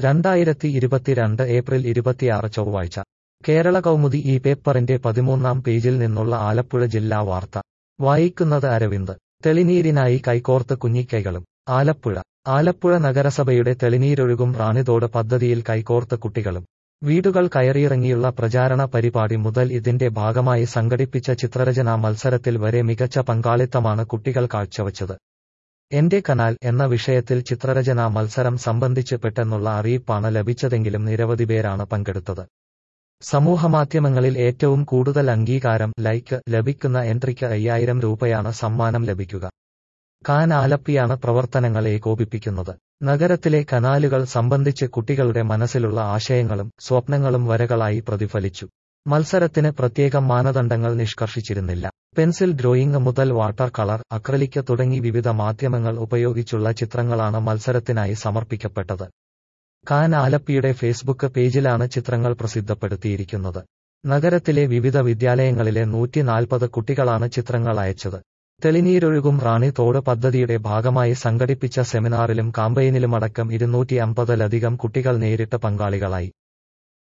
രണ്ടായിരത്തി ഇരുപത്തിരണ്ട് ഏപ്രിൽ ഇരുപത്തിയാറ് ചൊവ്വാഴ്ച കേരള കൗമുദി ഈ പേപ്പറിന്റെ പതിമൂന്നാം പേജിൽ നിന്നുള്ള ആലപ്പുഴ ജില്ലാ വാർത്ത വായിക്കുന്നത് അരവിന്ദ് തെളിനീരിനായി കൈകോർത്ത് കുഞ്ഞിക്കൈകളും ആലപ്പുഴ ആലപ്പുഴ നഗരസഭയുടെ തെളിനീരൊഴുകും റാണിതോട് പദ്ധതിയിൽ കൈകോർത്ത് കുട്ടികളും വീടുകൾ കയറിയിറങ്ങിയുള്ള പ്രചാരണ പരിപാടി മുതൽ ഇതിന്റെ ഭാഗമായി സംഘടിപ്പിച്ച ചിത്രരചനാ മത്സരത്തിൽ വരെ മികച്ച പങ്കാളിത്തമാണ് കുട്ടികൾ കാഴ്ചവച്ചത് എന്റെ കനാൽ എന്ന വിഷയത്തിൽ ചിത്രരചനാ മത്സരം സംബന്ധിച്ച് പെട്ടെന്നുള്ള അറിയിപ്പാണ് ലഭിച്ചതെങ്കിലും നിരവധി പേരാണ് പങ്കെടുത്തത് സമൂഹമാധ്യമങ്ങളിൽ ഏറ്റവും കൂടുതൽ അംഗീകാരം ലൈക്ക് ലഭിക്കുന്ന എൻട്രിക്ക് അയ്യായിരം രൂപയാണ് സമ്മാനം ലഭിക്കുക കാൻ ആലപ്പിയാണ് പ്രവർത്തനങ്ങൾ ഏകോപിപ്പിക്കുന്നത് നഗരത്തിലെ കനാലുകൾ സംബന്ധിച്ച് കുട്ടികളുടെ മനസ്സിലുള്ള ആശയങ്ങളും സ്വപ്നങ്ങളും വരകളായി പ്രതിഫലിച്ചു മത്സരത്തിന് പ്രത്യേകം മാനദണ്ഡങ്ങൾ നിഷ്കർഷിച്ചിരുന്നില്ല പെൻസിൽ ഡ്രോയിങ് മുതൽ വാട്ടർ കളർ അക്രലിക്ക് തുടങ്ങി വിവിധ മാധ്യമങ്ങൾ ഉപയോഗിച്ചുള്ള ചിത്രങ്ങളാണ് മത്സരത്തിനായി സമർപ്പിക്കപ്പെട്ടത് കാൻ ആലപ്പിയുടെ ഫേസ്ബുക്ക് പേജിലാണ് ചിത്രങ്ങൾ പ്രസിദ്ധപ്പെടുത്തിയിരിക്കുന്നത് നഗരത്തിലെ വിവിധ വിദ്യാലയങ്ങളിലെ നൂറ്റി നാൽപ്പത് കുട്ടികളാണ് ചിത്രങ്ങൾ അയച്ചത് തെളിനീരൊഴുകും റാണി തോട് പദ്ധതിയുടെ ഭാഗമായി സംഘടിപ്പിച്ച സെമിനാറിലും കാമ്പയിനിലുമടക്കം ഇരുന്നൂറ്റി അമ്പതിലധികം കുട്ടികൾ നേരിട്ട് പങ്കാളികളായി